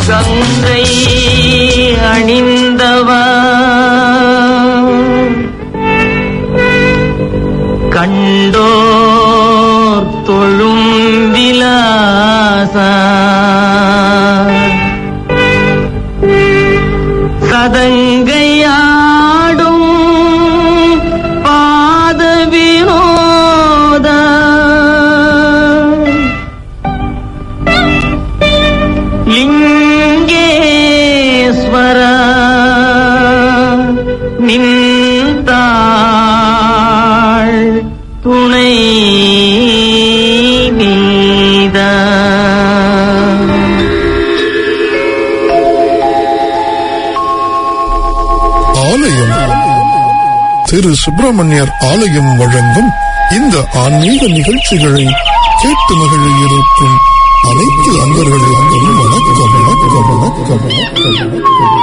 கங்கை அணிந்தவா கண்டோர் தொழும் விலாசா சதங்கையாடும் பாத வினோத லிங்கேஸ்வர நின்றாள் துணை நீதா ஆலயம் திரு சுப்பிரமணியர் ஆலயம் வழங்கும் இந்த ஆன்மீக நிகழ்ச்சிகளை கேட்டு மகிழ இருக்கும் அனைத்து அன்பர்களுக்கும் வணக்கம் வணக்கம் வணக்கம் வணக்கம்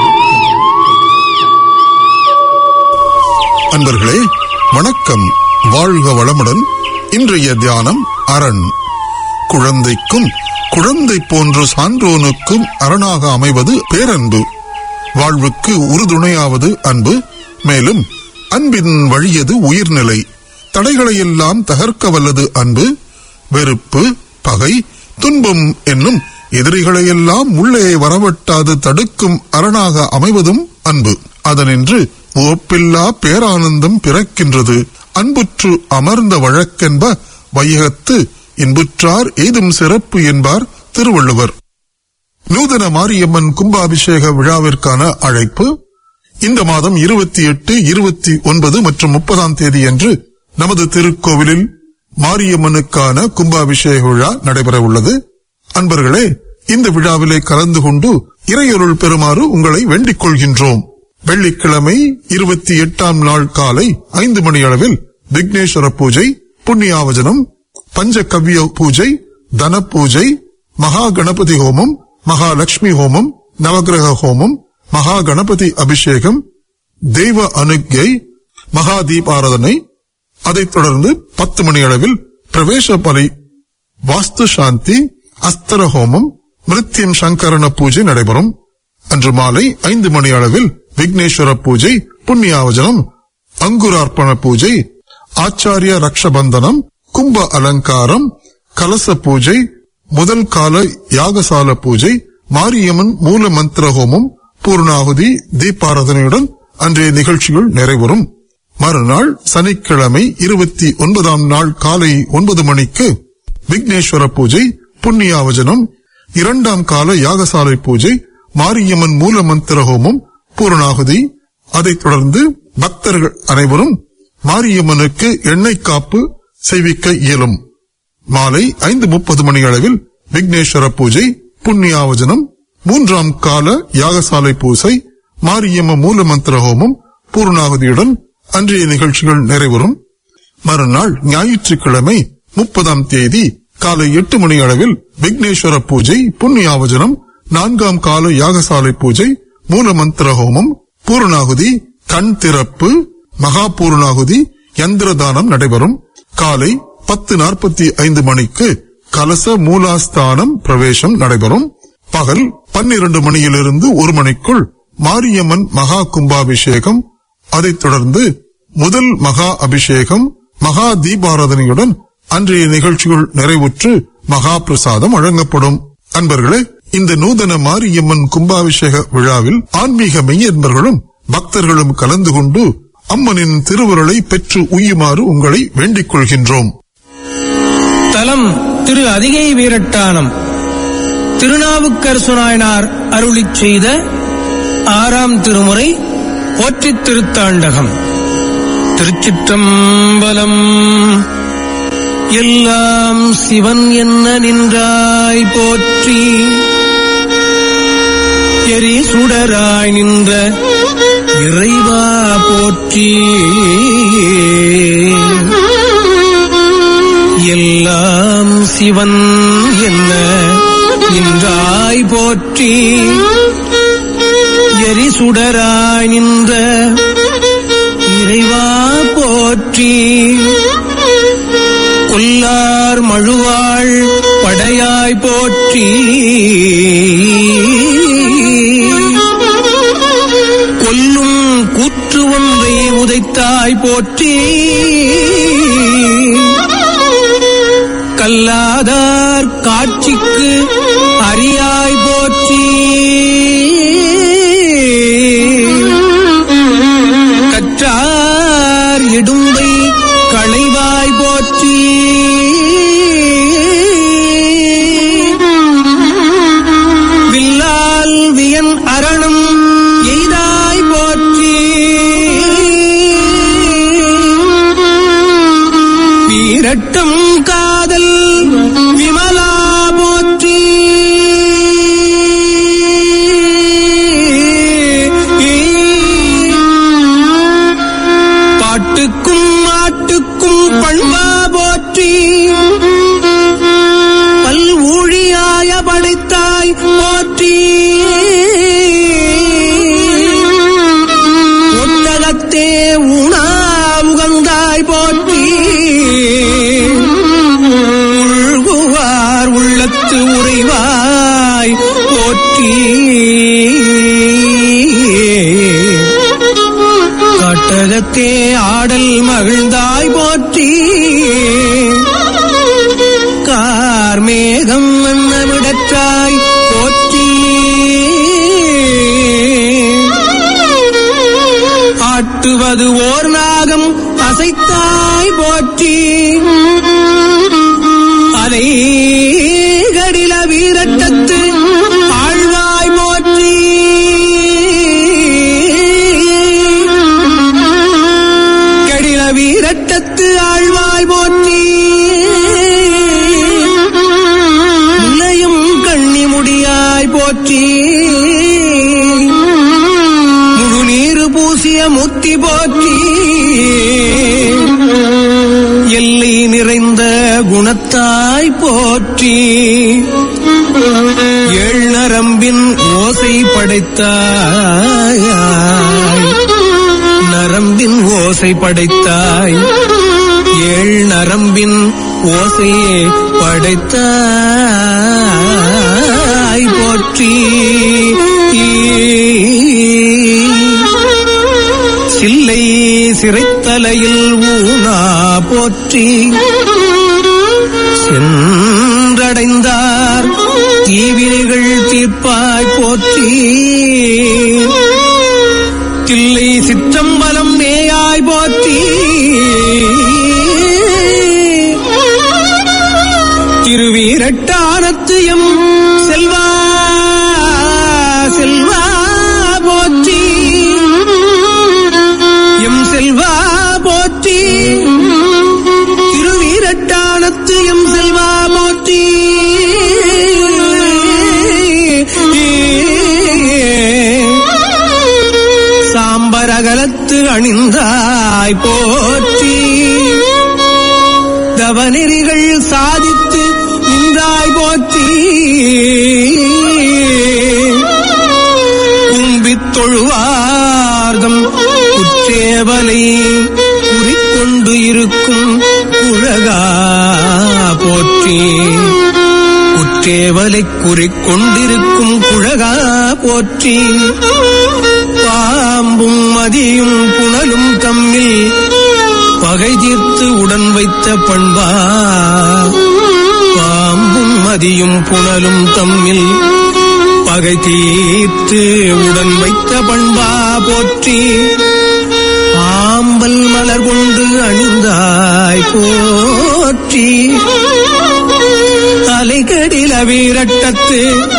அன்பர்களே வணக்கம் வாழ்க வளமுடன் இன்றைய தியானம் அரண் குழந்தைக்கும் குழந்தை போன்ற சான்றோனுக்கும் அரணாக அமைவது பேரன்பு வாழ்வுக்கு உறுதுணையாவது அன்பு மேலும் அன்பின் வழியது உயிர்நிலை தடைகளையெல்லாம் தகர்க்க வல்லது அன்பு வெறுப்பு பகை துன்பம் என்னும் எதிரிகளையெல்லாம் உள்ளே வரவட்டாது தடுக்கும் அரணாக அமைவதும் அன்பு அதனின்று ஒப்பில்லா பேரானந்தம் பிறக்கின்றது அன்புற்று அமர்ந்த வழக்கென்ப வையகத்து இன்புற்றார் ஏதும் சிறப்பு என்பார் திருவள்ளுவர் நூதன மாரியம்மன் கும்பாபிஷேக விழாவிற்கான அழைப்பு இந்த மாதம் இருபத்தி எட்டு இருபத்தி ஒன்பது மற்றும் முப்பதாம் தேதியன்று நமது திருக்கோவிலில் மாரியம்மனுக்கான கும்பாபிஷேக விழா நடைபெற உள்ளது அன்பர்களே இந்த விழாவிலே கலந்து கொண்டு இறையொருள் பெறுமாறு உங்களை வேண்டிக் கொள்கின்றோம் வெள்ளிக்கிழமை இருபத்தி எட்டாம் நாள் காலை ஐந்து மணி அளவில் விக்னேஸ்வர பூஜை புண்ணியாவஜனம் பஞ்சகவ்ய பூஜை தன பூஜை மகா கணபதி ஹோமம் மகாலட்சுமி ஹோமம் நவகிரக ஹோமம் மகா கணபதி அபிஷேகம் தெய்வ அனுக்யை மகா தீபாராதனை அதைத் தொடர்ந்து பத்து மணி அளவில் பிரவேச பலி வாஸ்து சாந்தி அஸ்தர ஹோமம் மிருத்யம் சங்கரண பூஜை நடைபெறும் அன்று மாலை ஐந்து மணி அளவில் விக்னேஸ்வர பூஜை புண்ணியாவஜனம் அங்குரார்ப்பண பூஜை ஆச்சாரிய ரக்ஷபந்தனம் கும்ப அலங்காரம் கலச பூஜை முதல் கால யாகசால பூஜை மாரியம்மன் மூல மந்திர ஹோமம் பூர்ணாகுதி தீபாராதனையுடன் அன்றைய நிகழ்ச்சிகள் நிறைவரும் மறுநாள் சனிக்கிழமை இருபத்தி ஒன்பதாம் நாள் காலை ஒன்பது மணிக்கு விக்னேஸ்வர பூஜை புண்ணியாவஜனம் இரண்டாம் கால யாகசாலை பூஜை மாரியம்மன் மூல மந்திர ஹோமம் பூரணாகுதி அதைத் தொடர்ந்து பக்தர்கள் அனைவரும் மாரியம்மனுக்கு எண்ணெய் காப்பு செய்விக்க இயலும் மாலை ஐந்து முப்பது மணி அளவில் விக்னேஸ்வர பூஜை புண்ணியாவஜனம் மூன்றாம் கால யாகசாலை பூசை மாரியம்ம மூல மந்திர ஹோமம் பூர்ணாகுதியுடன் அன்றைய நிகழ்ச்சிகள் நிறைவரும் மறுநாள் ஞாயிற்றுக்கிழமை முப்பதாம் தேதி காலை எட்டு மணி அளவில் விக்னேஸ்வர பூஜை புண்ணியாவஜனம் நான்காம் கால யாகசாலை பூஜை மூல மந்திர ஹோமம் பூர்ணாகுதி கண் திறப்பு மகா பூர்ணாகுதி யந்திரதானம் நடைபெறும் காலை பத்து நாற்பத்தி ஐந்து மணிக்கு கலச மூலாஸ்தானம் பிரவேசம் நடைபெறும் பகல் பன்னிரண்டு மணியிலிருந்து ஒரு மணிக்குள் மாரியம்மன் மகா கும்பாபிஷேகம் அதைத் தொடர்ந்து முதல் மகா அபிஷேகம் மகா தீபாராதனையுடன் அன்றைய நிகழ்ச்சிகள் நிறைவுற்று மகா பிரசாதம் வழங்கப்படும் அன்பர்களே இந்த நூதன மாரியம்மன் கும்பாபிஷேக விழாவில் ஆன்மீக மெய்யன்பர்களும் பக்தர்களும் கலந்து கொண்டு அம்மனின் திருவுருளை பெற்று உய்யுமாறு உங்களை வேண்டிக் கொள்கின்றோம் தலம் திரு அதிகை வீரட்டானம் திருநாவுக்கரசு நாயனார் அருளிச் செய்த ஆறாம் திருமுறை போற்றித் திருத்தாண்டகம் திருச்சிற்றம்பலம் எல்லாம் சிவன் என்ன நின்றாய் போற்றி எரி சுடராய் நின்ற இறைவா போற்றி எல்லாம் சிவன் என்ன நின்றாய் போற்றி எரி சுடராய் நின்ற இறைவா போற்றி கொல்லார் மழுவாள் படையாய் போற்றி கூற்று ஒன்றை உதைத்தாய் போற்றி கல்லாதார் காட்சிக்கு அறியாய் போற்றி கற்றார் இடும்பை களைவாய் போற்றி வில்லால் வியன் அரணம் எய்தாய் போற்றி வீரட்டம் காதல் விமலா போற்றி பாட்டுக்கும் மாட்டுக்கும் பண்பா போற்றி பல் ஊழியாய படைத்தாய் போற்றி ஒட்டகத்தே உணா உகந்தாய் போற்றி உள்குவார் உள்ளத்து உறைவாய் போற்றி காட்டகத்தே ஆடல் மகிழ்ந்தாய் போற்றி கார்மேகம் மன்னமிடற்றாய் போற்றி ஆட்டுவது ஓர் நாகம் அசைத்தாய் போற்றி அலை கடில வீரட்டத்து ஆழ்வாய் போற்றி கடில வீரட்டத்து ஆழ்வாய் போற்றி முலையும் கண்ணி முடியாய் போற்றி முழு நீரு பூசிய முத்தி போற்றி எல்லை நிறைந்த குணத்தாய் போற்றி ஏழ் நரம்பின் ஓசை படைத்தாய் நரம்பின் ஓசை படைத்தாய் ஏழ் நரம்பின் ஓசையே படைத்தாய் போற்றி சில்லை சிறைத்தலையில் ஊனா போற்றி சென்றடைந்தார் தீவினைகள் தீர்ப்பாய் போற்றி தில்லை சிற்றம்பலம் மேயாய் போற்றி திருவீரட்டானத்து எம் செல்வா செல்வா போற்றி எம் செல்வா போற்றி திருவீரட்டானத்து எம் செல்வா போற்றி சாம்பரகலத்து அணிந்தாய் போற்றி தவநெறிகள் சாதித்து நின்றாய் போற்றி கும்பித் தொழுவார்தம் குற்றேவலை குறிக்கொண்டு இருக்கும் குழகா போற்றி குற்றேவலை குறிக்கொண்டிருக்கும் குழகா போற்றி பாம்பும் மதியும் புனலும் தம்மில் பகை தீர்த்து உடன் வைத்த பண்பா பாம்பும் மதியும் புனலும் தம்மில் பகை தீர்த்து உடன் வைத்த பண்பா போற்றி ஆம்பல் மலர் கொண்டு அணிந்தாய் போற்றி அலைகடில வீரட்டத்து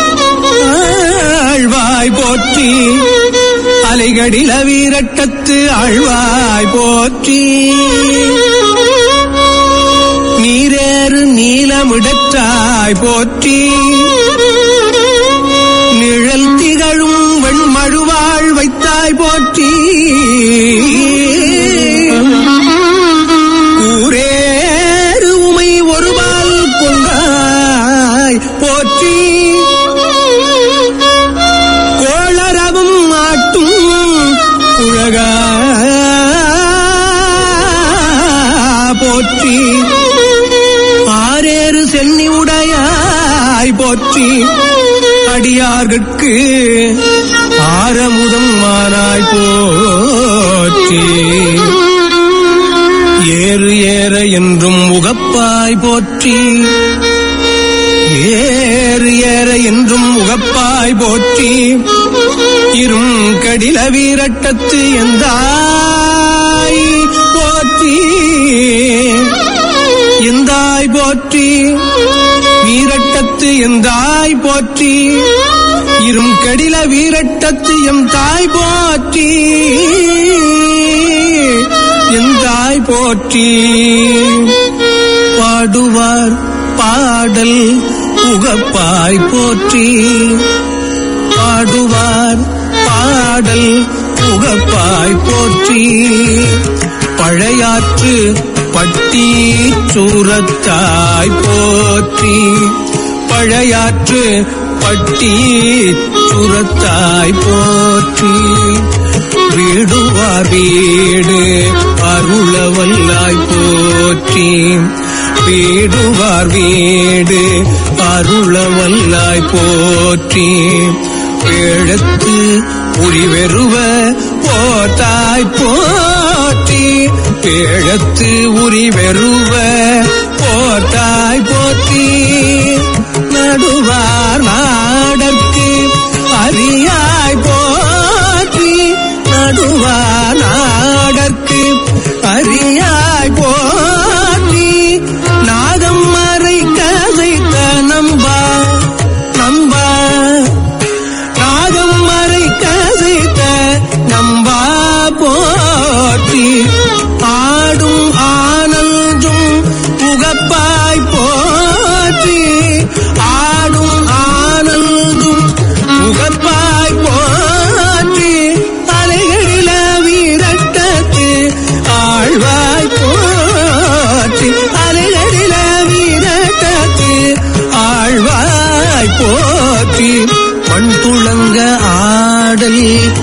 ஆழ்வாய் போற்றி அலைகடில வீரட்டத்து ஆழ்வாய் போற்றி நீரேறு நீலமிடற்றாய் போற்றி நிழல் திகழும் வெண்மழுவாள் வைத்தாய் போற்றி கூரேறு உமை ஒருபால் கொண்டாய் போற்றி கோளரவும் மாட்டும் உலகா போற்றி ஆரேறு சென்னி உடையாய் போற்றி அடியார்கட்கு ஆரமுதம் மானாய் போற்றி ஏறு ஏற என்றும் உகப்பாய் போற்றி ஏறு ஏற என்றும் உகப்பாய் போற்றி இரும் கடில வீரட்டத்து எந்தாய் போற்றி எந்தாய் போற்றி வீரட்டத்து எந்தாய் போற்றி இரும் கடில வீரட்டத்து எம் தாய் போற்றி எந்தாய் போற்றி பாடுவார் பாடல் உகப்பாய் போற்றி பாடுவார் பாடல் உகப்பாய் போற்றி பழையாற்று பட்டி சூரத்தாய் போற்றி பழையாற்று பட்டி சுரத்தாய் போற்றி வீடுவார் வீடு அருளவல்லாய் போற்றி வீடுவார் வீடு அருளவல்லாய் போற்றி வேழத்து உரிவெருவ போத்தாய் போற்றி வேழத்து உரிவெருவ போத்தாய் போற்றி நடுவார் நாடற்கு அரியாய் போற்றி நடுவார் நாடற்கு அரியாய் போற்றி நாகம் மறை கதைத்த நம்பா நம்பா நாகம் மறை கதைத்த நம்பா போற்றி ஆடும் ஆனந்தும் புகப்பாய் போற்றி ஆடும் ஆனந்தும் புகப்பாய் போற்றி அலைகளில வீரட்டத்து ஆழ்வாய் போற்றி அலைகளில வீரட்டத்து ஆழ்வாய் போற்றி மண் துளங்க ஆடல்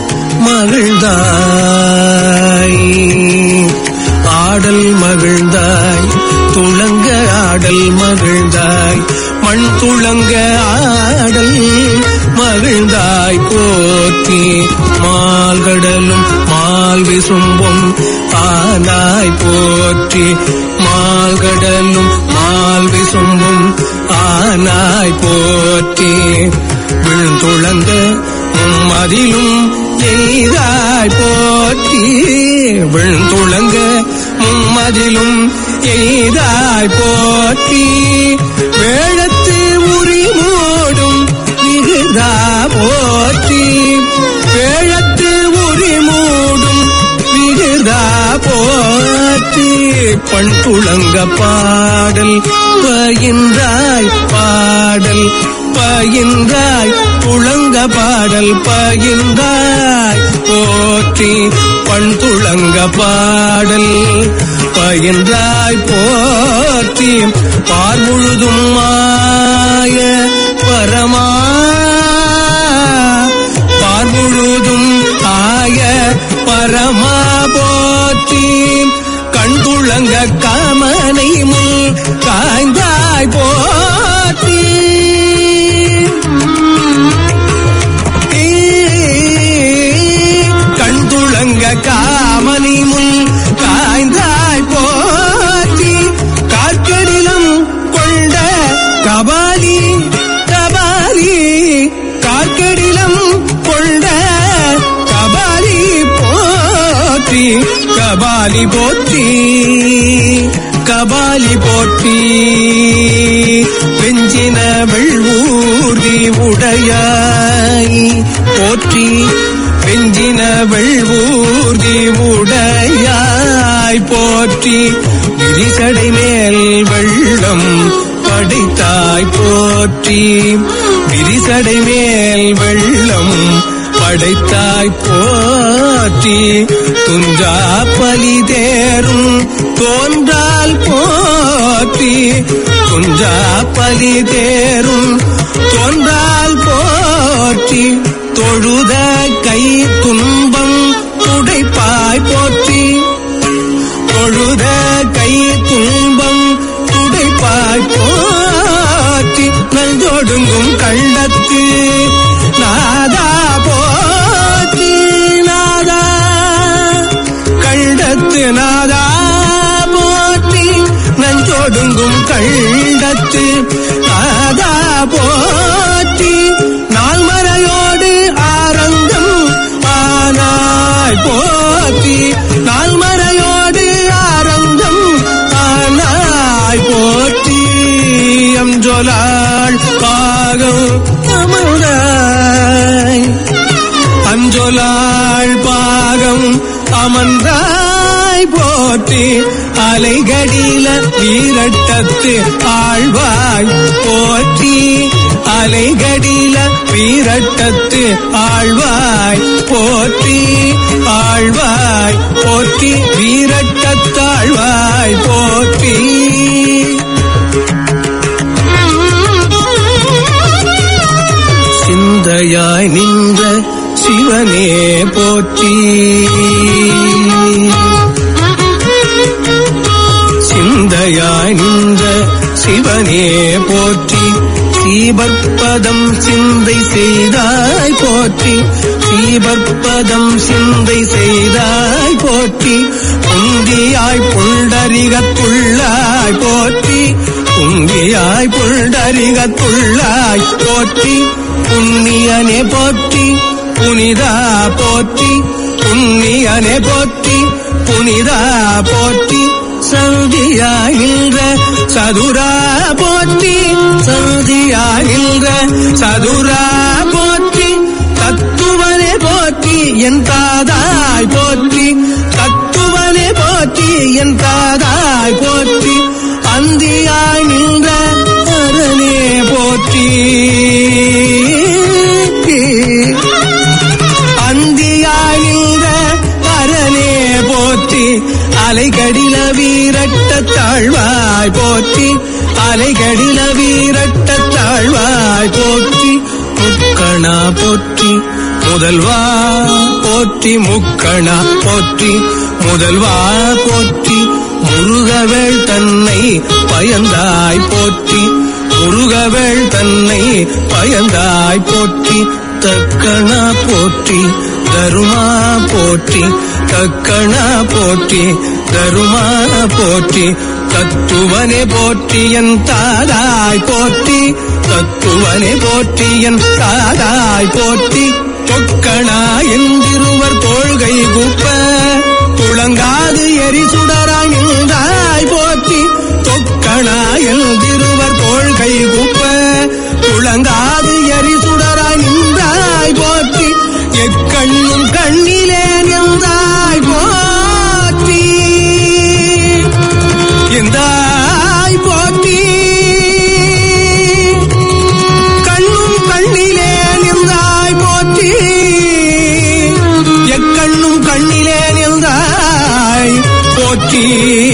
மகிழ்ந்தாய் ஆடல் மகிழ்ந்தாய் துளங்க ஆடல் மகிழ்ந்தாய் மண் துளங்க ஆடல் மகிழ்ந்தாய் போற்றி மால்கடலும் மால் விசும்பும் ஆனாய் போற்றி மால்கடலும் மால் விசும்பும் ஆனாய் போற்றி விழுந்துளங்க மும்மதிலும் எய்தாய் போற்றி விழுந்துளங்க மும்மதிலும் எய்தாய் போற்றி வேழத்து உரி மூடும் மிகுதா போற்றி வேழத்து உரி மூடும் மிகுதா போற்றி பண் துளங்க பாடல் பயின்றாய் பாடல் பயின்றாய் துளங்க பாடல் பயின்றாய் போற்றி பண் துளங்க பாடல் பயின்றாய் போற்றி பார் முழுதும் மாய பரமா பார் முழுதும் ஆய பரமா போற்றி கண்துளங்க காமனை முன் காய்ந்தாய் போற்றி கண்துளங்க காமனை முன் காய்ந்தாய் போற்றி காற்கடிலம் கொண்ட கபாலி கபாலி காற்கடிலம் கொண்ட கபாலி போற்றி கபாலி போற்றி கபாலி போற்றி வெஞ்சின வெள்வூர்தி உடையாய் போற்றி வெஞ்சின வெள்வூர்தி உடையாய் போற்றி விரிசடை மேல் வெள்ளம் படைத்தாய் போற்றி விரிசடை மேல் வெள்ளம் படைத்தாய் போற்றி துஞ்சா பலி தேரும் தோன்றால் போற்றி துஞ்சா பலி தேரும் தோன்றால் போற்றி தொழுத கை துன்பம் துடைப்பாய் போற்றி தொழுத கை துன்பம் துடைப்பாய் போற்றி நல்தொடுங்கும் கண்ட கண்டத்து நாதா போற்றி நாதா கண்டத்து நாதா போற்றி நஞ்சொடுங்கும் கண்டத்து நாதா போற்றி நால்மறையோடு ஆரங்கம் ஆனாய் போற்றி நால்மறையோடு ஆரங்கம் ஆனாய் போற்றி அஞ்சொலாள் பாகம் அமர்ந்தாய் அஞ்சொலாள் பாகம் அமர்ந்தாய் போற்றி அலைகடில வீரட்டத்து ஆழ்வாய் போற்றி அலைகடில வீரட்டத்து ஆழ்வாய் போற்றி ஆழ்வாய் போற்றி வீரட்டத்தாழ்வாய் போற்றி சிந்தையாய் நின்ற சிவனே போற்றி சிந்தையாய் நின்ற சிவனே போற்றி சீபற்பதம் சிந்தை செய்தாய் போற்றி சீபற்பதம் சிந்தை செய்தாய் போற்றி உந்தியாய் புண்டரிகத்துள்ளாய் போற்றி உங்கியாய் புண்டரிகத்துள்ளாய் போற்றி புண்ணியனே போற்றி புனிதா போற்றி புண்ணியனே போற்றி புனிதா போற்றி சந்தியாகின்ற சதுரா போற்றி சந்தியாகின்ற சதுரா போற்றி தத்துவனே போற்றி என் தாதாய் போற்றி தத்துவனே போற்றி என் தாதாய் போற்றி அந்தியாய் நின்ற அரணே போற்றி அந்தியாயின்ற பரனே போற்றி அலைகடில வீரட்ட தாழ்வாய் போற்றி அலைகடில வீரட்ட தாழ்வாய் போற்றி முக்கணா போற்றி முதல்வா போற்றி முக்கணா போற்றி முதல்வா போற்றி முருகவேள் தன்னை பயந்தாய் போற்றி முருகவேள் தன்னை பயந்தாய் போற்றி தக்கணா போற்றி தருமா போற்றி தக்கணா போற்றி தருமா போற்றி தத்துவனே போற்றி என் தாதாய் போற்றி தத்துவனே போற்றி என் தாதாய் போற்றி தொக்கணா எந்திருவர் தோள்கை குப்ப துளங்காது எரிசுடராய் நின்றாய் போற்றி தொக்கணா எந்திருவர் தோள்கை குப்ப துளங்காது எரிசுடராய் நின்றாய் போற்றி எக்கண்ணும் கண்ணிலே நின்றாய் போற்றி எந்தாய் போற்றி கண்ணும் கண்ணிலே நின்றாய் போற்றி எக்கண்ணும் கண்ணிலே நின்றாய் போற்றி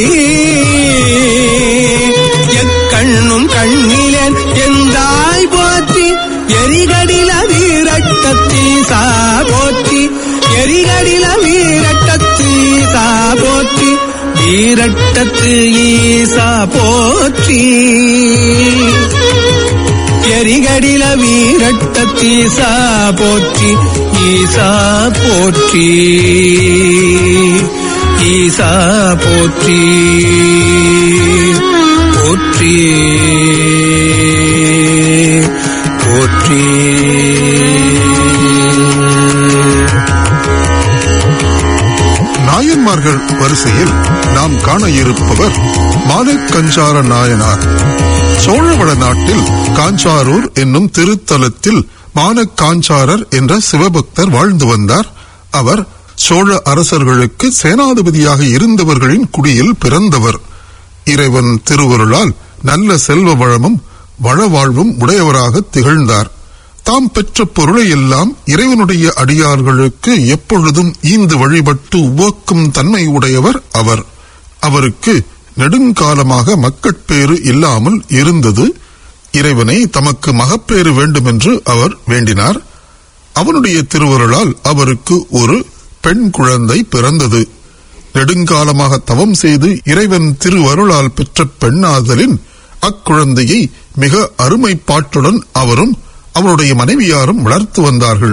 எக்கண்ணும் கண்ணிலே எந்தாய் போற்றி எரிகடில வீரட்டத்தி சா போற்றி எரிகடில வீரட்டத்தி சா போற்றி வீரட்டத்து ஈசா போற்றி எரிகடில வீரட்டத்தீசா போற்றி ஈசா போற்றி ஈசா போற்றி போற்றி போற்றி நாயன்மார்கள் வரிசையில் நாம் காண இருப்பவர் மானக்கஞ்சார நாயனார் சோழவள நாட்டில் காஞ்சாரூர் என்னும் திருத்தலத்தில் மானக்காஞ்சாரர் என்ற சிவபக்தர் வாழ்ந்து வந்தார் அவர் சோழ அரசர்களுக்கு சேனாதிபதியாக இருந்தவர்களின் குடியில் பிறந்தவர் இறைவன் திருவருளால் நல்ல செல்வ வளமும் வளவாழ்வும் உடையவராக திகழ்ந்தார் தாம் பெற்ற பொருளை எல்லாம் இறைவனுடைய அடியார்களுக்கு எப்பொழுதும் ஈந்து வழிபட்டு உவக்கும் தன்மை உடையவர் அவர் அவருக்கு நெடுங்காலமாக மக்கட்பேறு இல்லாமல் இருந்தது இறைவனை தமக்கு மகப்பேறு வேண்டுமென்று அவர் வேண்டினார் அவனுடைய திருவருளால் அவருக்கு ஒரு பெண் குழந்தை பிறந்தது நெடுங்காலமாக தவம் செய்து இறைவன் திருவருளால் பெற்ற பெண்ணாதலின் அக்குழந்தையை மிக அருமைப்பாட்டுடன் அவரும் அவருடைய மனைவியாரும் வளர்த்து வந்தார்கள்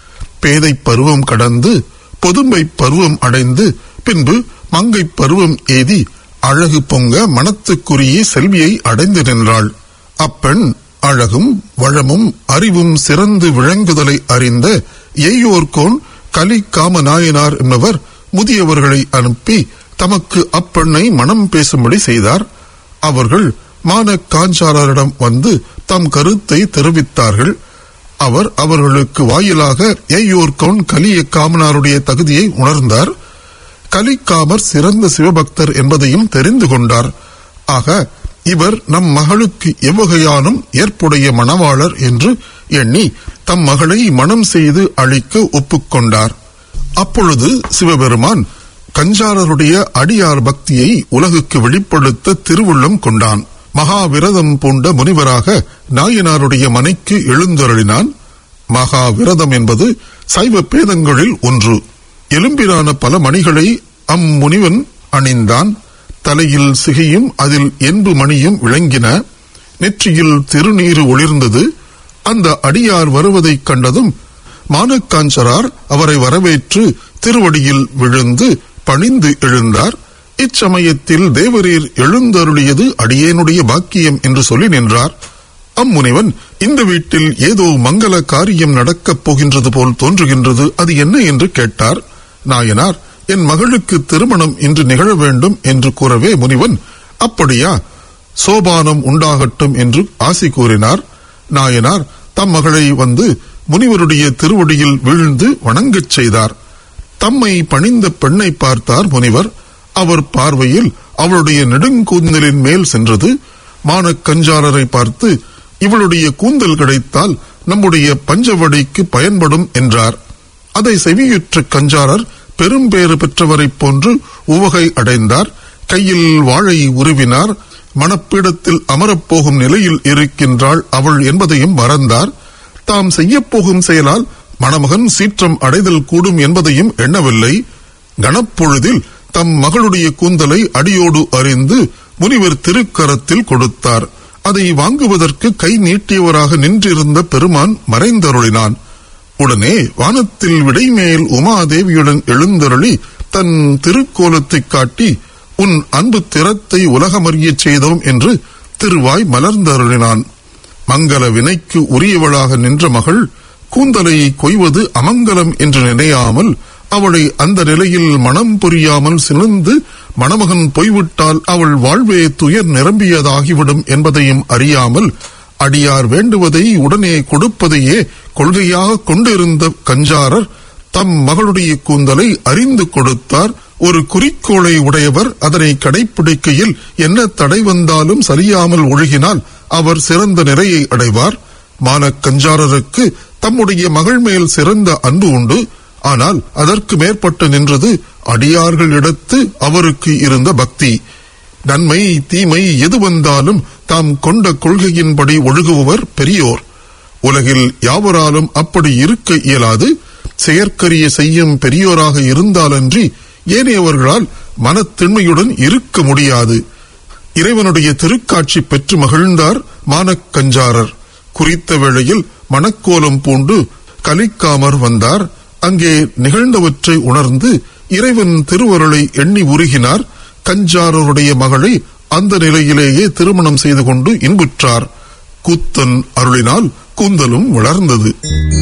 பேதை பருவம் கடந்து பொதுமை பருவம் அடைந்து பின்பு மங்கை பருவம் எய்தி அழகு பொங்க மனத்துக்குரிய செல்வியை அடைந்து நின்றாள் அப்பெண் அழகும் வளமும் அறிவும் சிறந்து விளங்குதலை அறிந்த ஏயோர்கோன் கலி காம நாயனார் என்பவர் முதியவர்களை அனுப்பி தமக்கு அப்பெண்ணை மனம் பேசும்படி செய்தார் அவர்கள் மான காஞ்சாரரிடம் வந்து தம் கருத்தை தெரிவித்தார்கள் அவர் அவர்களுக்கு வாயிலாக ஏயோர்கோன் கலிய காமனாருடைய தகுதியை உணர்ந்தார் கலிக்காமர் சிறந்த சிவபக்தர் என்பதையும் தெரிந்து கொண்டார் ஆக இவர் நம் மகளுக்கு எவ்வகையானும் ஏற்புடைய மணவாளர் என்று எண்ணி தம் மகளை மனம் செய்து அளிக்க ஒப்புக்கொண்டார் அப்பொழுது சிவபெருமான் கஞ்சாரருடைய அடியார் பக்தியை உலகுக்கு வெளிப்படுத்த திருவுள்ளம் கொண்டான் மகாவிரதம் பூண்ட முனிவராக நாயனாருடைய மனைக்கு எழுந்தருளினான் மகாவிரதம் என்பது சைவ பேதங்களில் ஒன்று எலும்பிலான பல மணிகளை அம்முனிவன் அணிந்தான் தலையில் சிகையும் அதில் என்பு மணியும் விளங்கின நெற்றியில் திருநீறு ஒளிர்ந்தது அந்த அடியார் வருவதைக் கண்டதும் மானக்காஞ்சரார் அவரை வரவேற்று திருவடியில் விழுந்து பணிந்து எழுந்தார் இச்சமயத்தில் தேவரீர் எழுந்தருளியது அடியேனுடைய பாக்கியம் என்று சொல்லி நின்றார் அம்முனிவன் இந்த வீட்டில் ஏதோ மங்கள காரியம் நடக்கப் போகின்றது போல் தோன்றுகின்றது அது என்ன என்று கேட்டார் நாயனார் என் மகளுக்கு திருமணம் இன்று நிகழ வேண்டும் என்று கூறவே முனிவன் அப்படியா சோபானம் உண்டாகட்டும் என்று ஆசி கூறினார் நாயனார் தம் மகளை வந்து முனிவருடைய திருவடியில் வீழ்ந்து வணங்கச் செய்தார் தம்மை பணிந்த பெண்ணை பார்த்தார் முனிவர் அவர் பார்வையில் அவளுடைய நெடுங்கூந்தலின் மேல் சென்றது மானக்கஞ்சாரரை பார்த்து இவளுடைய கூந்தல் கிடைத்தால் நம்முடைய பஞ்சவடிக்கு பயன்படும் என்றார் அதை செவியுற்ற கஞ்சாரர் பெரும்பேறு பெற்றவரைப் போன்று உவகை அடைந்தார் கையில் வாழை உருவினார் மணப்பீடத்தில் அமரப்போகும் நிலையில் இருக்கின்றாள் அவள் என்பதையும் மறந்தார் தாம் செய்யப்போகும் செயலால் மணமகன் சீற்றம் அடைதல் கூடும் என்பதையும் எண்ணவில்லை கணப்பொழுதில் தம் மகளுடைய கூந்தலை அடியோடு அறிந்து முனிவர் திருக்கரத்தில் கொடுத்தார் அதை வாங்குவதற்கு கை நீட்டியவராக நின்றிருந்த பெருமான் மறைந்தருளினான் உடனே வானத்தில் விடைமேல் உமாதேவியுடன் எழுந்தருளி தன் திருக்கோலத்தைக் காட்டி உன் அன்பு திறத்தை உலகமறியச் செய்தோம் என்று திருவாய் மலர்ந்தருளினான் மங்கள வினைக்கு உரியவளாக நின்ற மகள் கூந்தலை கொய்வது அமங்கலம் என்று நினையாமல் அவளை அந்த நிலையில் மனம் புரியாமல் சினந்து மணமகன் போய்விட்டால் அவள் வாழ்வே துயர் நிரம்பியதாகிவிடும் என்பதையும் அறியாமல் அடியார் வேண்டுவதை உடனே கொடுப்பதையே கொள்கையாக கொண்டிருந்த கஞ்சாரர் தம் மகளுடைய கூந்தலை அறிந்து கொடுத்தார் ஒரு குறிக்கோளை உடையவர் அதனை கடைப்பிடிக்கையில் என்ன தடை வந்தாலும் சரியாமல் ஒழுகினால் அவர் சிறந்த நிறையை அடைவார் மானக்கஞ்சாரருக்கு தம்முடைய மகள் மேல் சிறந்த அன்பு உண்டு ஆனால் அதற்கு மேற்பட்டு நின்றது அடியார்களிடத்து அவருக்கு இருந்த பக்தி நன்மை தீமை எது வந்தாலும் தாம் கொண்ட கொள்கையின்படி ஒழுகுபவர் பெரியோர் உலகில் யாவராலும் அப்படி இருக்க இயலாது செயற்கரிய செய்யும் பெரியோராக இருந்தாலன்றி ஏனையவர்களால் மனத்திண்மையுடன் இருக்க முடியாது இறைவனுடைய திருக்காட்சி பெற்று மகிழ்ந்தார் மானக்கஞ்சாரர் குறித்த வேளையில் மணக்கோலம் பூண்டு கலிக்காமர் வந்தார் அங்கே நிகழ்ந்தவற்றை உணர்ந்து இறைவன் திருவருளை எண்ணி உருகினார் கஞ்சாரருடைய மகளை அந்த நிலையிலேயே திருமணம் செய்து கொண்டு இன்புற்றார் கூத்தன் அருளினால் கூந்தலும் வளர்ந்தது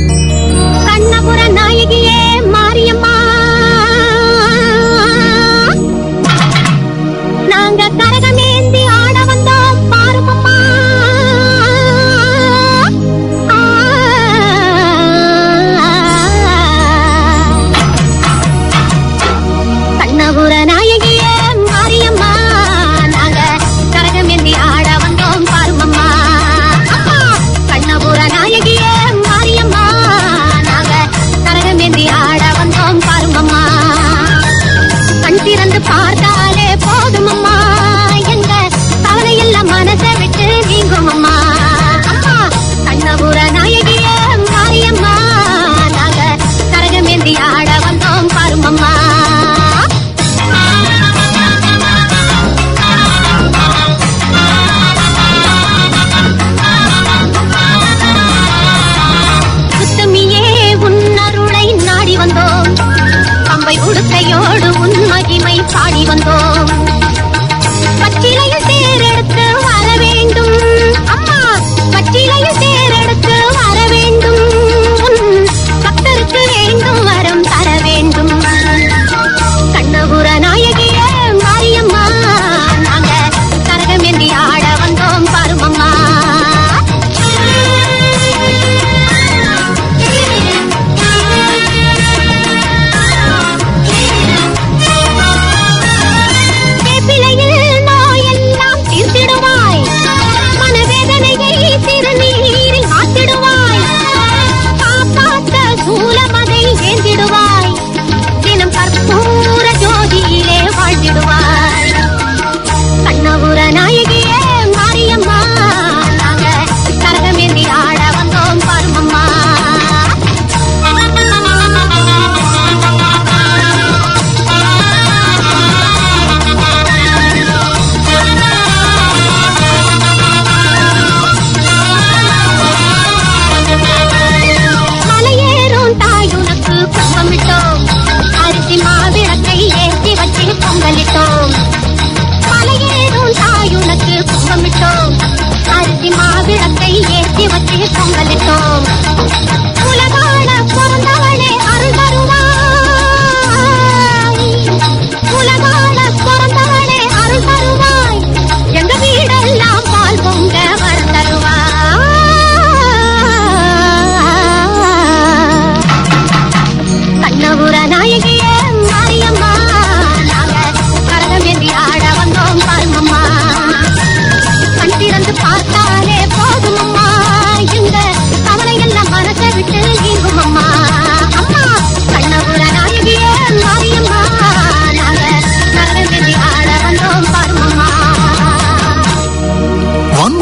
கண்ணபுர நாயகியே மாரியம்மா நாங்க கரகமேந்தி ஆட வந்தோம் பாருமம்மா கண்ணபுர நாயகியே மாரியம்மா நாங்க கரகமேந்தி ஆட வந்தோம் பாருமம்மா அம்மா கண்ணபுர நாயகியே மாரியம்மா நாங்க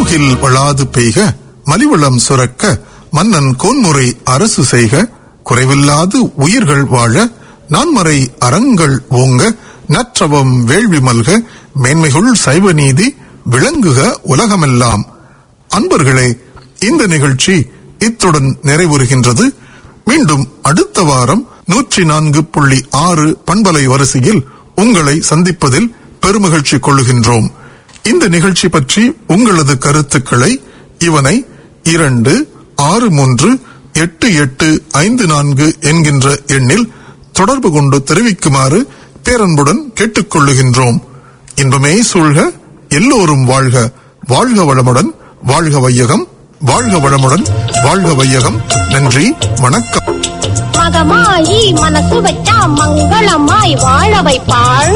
மூகில் வளாது பெய்க மலிவளம் சுரக்க மன்னன் கோன்முறை அரசு செய்க குறைவில்லாது உயிர்கள் வாழ நான்மறை அறங்கள் ஓங்க நற்றவம் வேள்வி மல்க மேன்மைகுள் சைவ நீதி விளங்குக உலகமெல்லாம் அன்பர்களே இந்த நிகழ்ச்சி இத்துடன் நிறைவுறுகின்றது மீண்டும் அடுத்த வாரம் நூற்றி நான்கு புள்ளி ஆறு பண்பலை வரிசையில் உங்களை சந்திப்பதில் பெருமகிழ்ச்சி கொள்ளுகின்றோம் இந்த நிகழ்ச்சி பற்றி உங்களது கருத்துக்களை இவனை இரண்டு ஆறு மூன்று எட்டு எட்டு ஐந்து நான்கு என்கின்ற எண்ணில் தொடர்பு கொண்டு தெரிவிக்குமாறு பேரன்புடன் கேட்டுக்கொள்ளுகின்றோம் இன்பமே சூழ்க எல்லோரும் வாழ்க வாழ்க வளமுடன் வாழ்க வையகம் வாழ்க வளமுடன் வாழ்க வையகம் நன்றி வணக்கம் மகமாயி மனசு வச்சா மங்களமாய் வாழ வைப்பாள்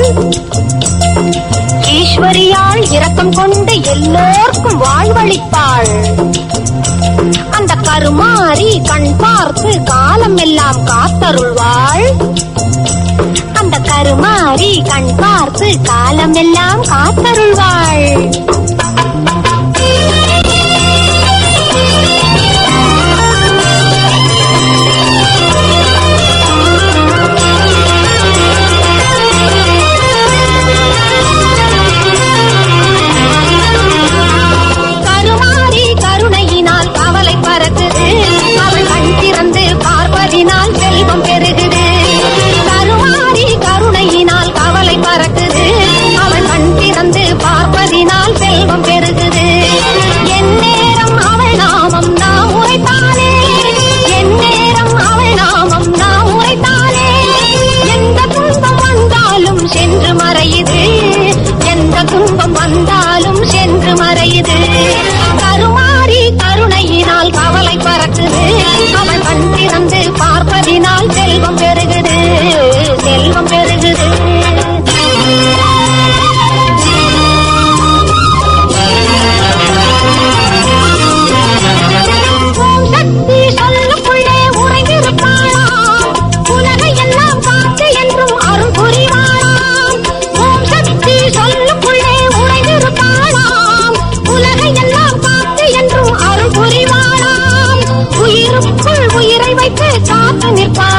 ஈஸ்வரியாள் இரக்கம் கொண்டு எல்லோர்க்கும் வாழ்வளிப்பாள் அந்த கருமாறி கண் பார்த்து காலம் எல்லாம் காத்தருள்வாள் அந்த கருமாறி கண் பார்த்து காலம் எல்லாம் காத்தருள்வாள் கருமாறி கருணையினால் கவலை பறக்குது அவள் கண் திறந்து பார்ப்பதினால் செல்வம் பெருகுது கருமாறி கருணையினால் கவலை பறக்குது அவள் கண் திறந்து பார்ப்பதினால் செல்வம் பெருகுது எந்நேரம் அவள் நாமம் நாம் உரைத்தாலே எந்நேரம் அவள் நாமம் நாம் உரைத்தாலே எந்த துன்பம் வந்தாலும் சென்று மறையுது எந்த துன்பம் வந்தாலும் சென்று மறையுது கருமாறி கருணையினால் கவலை பறக்குது அவள் கண் திறந்து பார்ப்பதினால் செல்வம் பெருகுது செல்வம் பெருகுது ஓம் சக்தி சொல்லுக்குள்ளே உறைந்திருப்பாளாம் உலகை எல்லாம் காத்து என்றும் அருள் புரிவாளாம் ஓம் சக்தி சொல்லுக்குள்ளே உறைந்திருப்பாளாம் உலகை எல்லாம் காத்து என்றும் அருள் புரிவாளாம் உயிருக்குள் உயிரை வைத்து காத்து நிற்பாள்